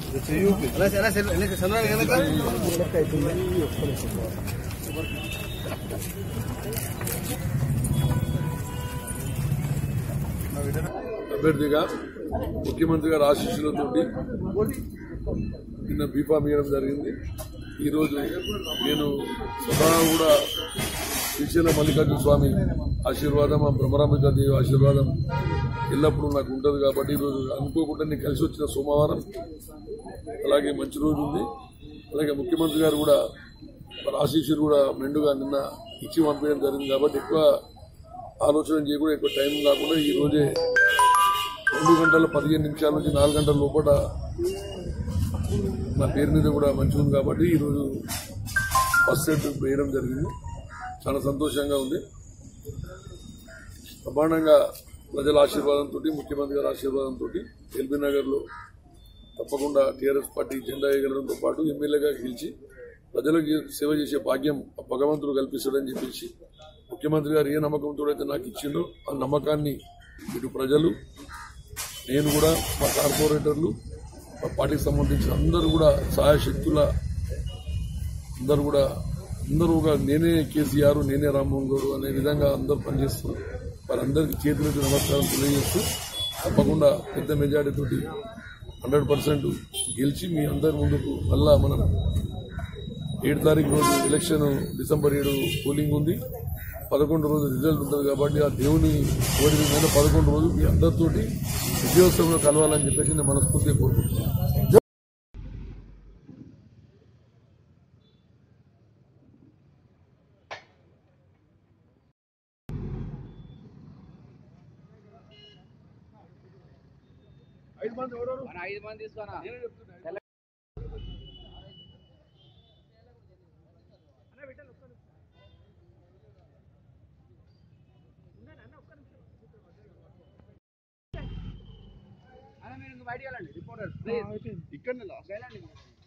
అభ్యర్థిగా ముఖ్యమంత్రి గారి ఆశీస్సులతోటి నిన్న బీఫామ్ ఇవ్వడం జరిగింది ఈరోజు నేను స్వతహా కూడా శ్రీశైల మల్లికార్జున స్వామి ఆశీర్వాదం ఆ భ్రమరాంబిక దేవి ఆశీర్వాదం ఎల్లప్పుడూ నాకు ఉంటుంది కాబట్టి ఈరోజు అనుకోకుండా నేను కలిసి వచ్చిన సోమవారం అలాగే మంచి రోజు ఉంది అలాగే ముఖ్యమంత్రి గారు కూడా వారి ఆశీస్సులు కూడా మెండుగా నిన్న ఇచ్చి పంపించడం జరిగింది కాబట్టి ఎక్కువ ఆలోచన చేయకుండా ఎక్కువ టైం కాకుండా ఈ రోజే రెండు గంటల పదిహేను నిమిషాల నుంచి నాలుగు గంటల లోపల నా పేరు మీద కూడా మంచిగా ఉంది కాబట్టి ఈరోజు ఫస్ట్ సెట్ వేయడం జరిగింది చాలా సంతోషంగా ఉంది ప్రమాణంగా ప్రజల ఆశీర్వాదంతో ముఖ్యమంత్రి గారి ఆశీర్వాదంతో ఎల్బీ నగర్లో తప్పకుండా టీఆర్ఎస్ పార్టీ జెండా ఎగరడంతో పాటు ఎమ్మెల్యేగా గెలిచి ప్రజలకు సేవ చేసే భాగ్యం ఆ భగవంతుడు కల్పిస్తాడని చెప్పేసి ముఖ్యమంత్రి గారు ఏ నమ్మకంతో అయితే నాకు ఇచ్చిండో ఆ నమ్మకాన్ని ఇటు ప్రజలు నేను కూడా మా కార్పొరేటర్లు మా పార్టీకి సంబంధించిన అందరూ కూడా సహాయ శక్తుల అందరూ కూడా అందరూ ఒక నేనే కేసీఆర్ నేనే రామ్మోహన్ గౌడ్ అనే విధంగా అందరూ పనిచేస్తూ వారందరికీ చేతులెత్తి నమస్కారం తెలియజేస్తూ తప్పకుండా పెద్ద మెజార్టీతోటి హండ్రెడ్ పర్సెంట్ గెలిచి మీ అందరి ముందుకు మళ్ళా మనం ఏడు తారీఖు రోజు ఎలక్షన్ డిసెంబర్ ఏడు పోలింగ్ ఉంది పదకొండు రోజు రిజల్ట్ ఉంటుంది కాబట్టి ఆ దేవుని కోరిక మీద పదకొండు రోజు మీ అందరితోటి విజయోత్సవంలో కలవాలని చెప్పేసి నేను మనస్ఫూర్తిగా కోరుకుంటున్నాను మన ఐదు మంది తీసుకోనా అన్న మీరు ఇంక బయటికి వెళ్ళండి రిపోర్టర్ ప్లీజ్ ఇక్కడ వెళ్ళండి